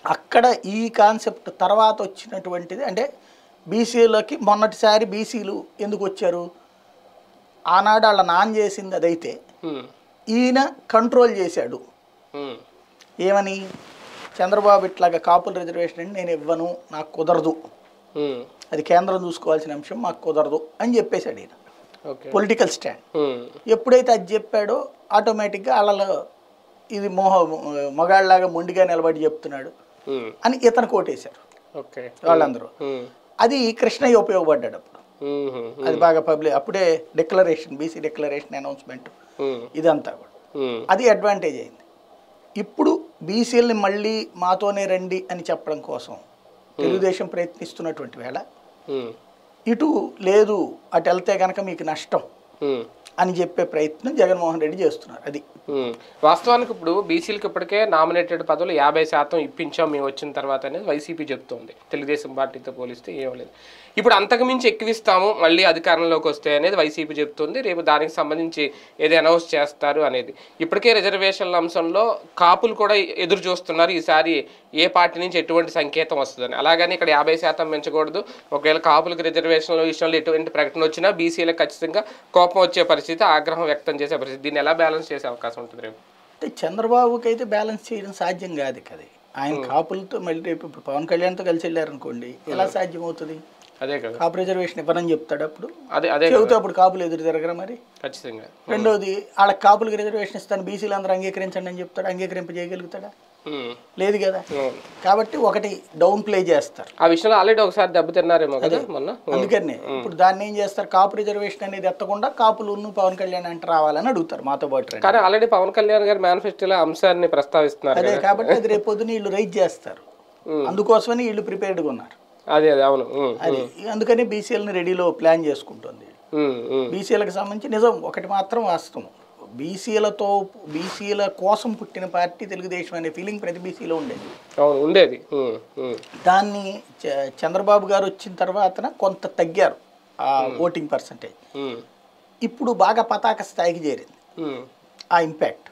అక్కడ ఈ కాన్సెప్ట్ తర్వాత వచ్చినటువంటిది అంటే బీసీలకి మొన్నటిసారి బీసీలు ఎందుకు వచ్చారు ఆనాడు వాళ్ళ నాన్న చేసింది అదైతే ఉమ్, ఈయన కంట్రోల్ చేశాడు ఉమ్, ఏమని చంద్రబాబు ఇట్లాగా కాపుల రిజర్వేషన్ అని నేను ఇవ్వను నాకు కుదరదు ఉమ్, అది కేంద్రం చూసుకోవాల్సిన అంశం మాకు కుదరదు అని చెప్పేశాడు ఈయన ఓకే పొలిటికల్ స్టాండ్ ఉమ్, ఎప్పుడైతే అది చెప్పాడో ఆటోమేటిక్గా వాళ్ళలో ఇది మోహ మగాళ్ళలాగా మొండిగా నిలబడి చెప్తున్నాడు ఉమ్, అని ఇతను కోటేశారు ఓకే వాళ్ళందరూ ఉమ్, అది కృష్ణయ్య ఉపయోగపడ్డాడు అప్పుడు ఉమ్, ఉమ్, అది బాగా పబ్లిక్ అప్పుడే declaration BC declaration announcement um, ఇదంతా కూడా ఉమ్, అది అడ్వాంటేజ్ అయింది ఇప్పుడు బీసీలని మళ్ళీ మాతోనే రండి అని చెప్పడం కోసం తెలుగుదేశం ప్రయత్నిస్తున్నటువంటి వేళ ఉమ్, ఇటు లేదు అటు వెళ్తే కనుక మీకు నష్టం ఉమ్. అని చెప్పే ప్రయత్నం జగన్మోహన్ రెడ్డి చేస్తున్నారు అది ఉమ్. వాస్తవానికి ఇప్పుడు బీసీలకు ఇప్పటికే నామినేటెడ్ పదవులు యాభై శాతం ఇప్పించాం మేము వచ్చిన తర్వాత అనేది వైసీపీ చెప్తోంది తెలుగుదేశం పార్టీతో పోలిస్తే ఏం లేదు ఇప్పుడు అంతకుమించి ఎక్కువిస్తాము మళ్ళీ అధికారంలోకి వస్తే అనేది వైసీపీ చెప్తుంది రేపు దానికి సంబంధించి ఏది అనౌన్స్ చేస్తారు అనేది ఇప్పటికే రిజర్వేషన్ల అంశంలో కాపులు కూడా ఎదురు చూస్తున్నారు ఈసారి ఏ పార్టీ నుంచి ఎటువంటి సంకేతం వస్తుందని అలాగని ఇక్కడ యాభై శాతం పెంచకూడదు ఒకవేళ కాపులకు రిజర్వేషన్ల విషయంలో ఎటువంటి ప్రకటన వచ్చినా బీసీలకు ఖచ్చితంగా కోపం వచ్చే పరిస్థితి ఆగ్రహం వ్యక్తం చేసే పరిస్థితి దీన్ని ఎలా బ్యాలెన్స్ చేసే అవకాశం ఉంటుంది రేపు అంటే చంద్రబాబుకి అయితే బ్యాలెన్స్ చేయడం సాధ్యం కాదు కదా ఆయన కాపులతో మళ్ళీ రేపు ఇప్పుడు పవన్ కళ్యాణ్తో కలిసి వెళ్ళారనుకోండి ఎలా సాధ్యం అవుతుంది అదే కదా కాపు రిజర్వేషన్ ఇవ్వనని చెప్తాడు అప్పుడు అదే అదే చెబుతూ అప్పుడు కాపులు ఎదురు తిరగరా మరి ఖచ్చితంగా రెండోది వాళ్ళకి కాపులకి రిజర్వేషన్ ఇస్తాను బీసీలు అందరూ అంగీకరించండి అని చెప్తాడు అంగీకరింప చేయగలుగుతాడా ఉమ్. లేదు కదా అవును. కాబట్టి ఒకటి డౌన్ ప్లే చేస్తారు ఆ విషయంలో ఆల్రెడీ ఒకసారి దెబ్బతిన్నారేమో కదా మొన్న అందుకనే ఇప్పుడు దాన్ని ఏం చేస్తారు కాపు రిజర్వేషన్ అనేది ఎత్తకుండా కాపులు పవన్ కళ్యాణ్ అంటే రావాలని అడుగుతారు మాతో పాటు రండి. కానీ ఆల్రెడీ పవన్ కళ్యాణ్ గారు మేనిఫెస్టోలో అంశాన్ని ప్రస్తావిస్తున్నారు అదే కదా కాబట్టి అది రేపు పొద్దున వీళ్ళు రైజ్ చేస్తారు అందుకోసమని వీళ్ళు ప్రిపేర్డ్గా ఉన్నారు అదే అదే అవును ఉమ్, అది అందుకని బీసీఎల్ని రెడీలో ప్లాన్ చేసుకుంటుంది ఉమ్, ఉమ్, బీసీలకు సంబంధించి నిజం ఒకటి మాత్రం వాస్తవం బీసీలతో బీసీల కోసం పుట్టిన పార్టీ తెలుగుదేశం అనే ఫీలింగ్ ప్రతి బీసీలో ఉండేది అవును ఉండేది ఉమ్, ఉమ్, దాన్ని చ- చంద్రబాబు గారు వచ్చిన తర్వాత కొంత తగ్గారు ఆ ఓటింగ్ పర్సంటేజ్ ఉమ్, ఇప్పుడు బాగా పతాక స్థాయికి చేరింది ఉమ్. ఆ ఇంపాక్ట్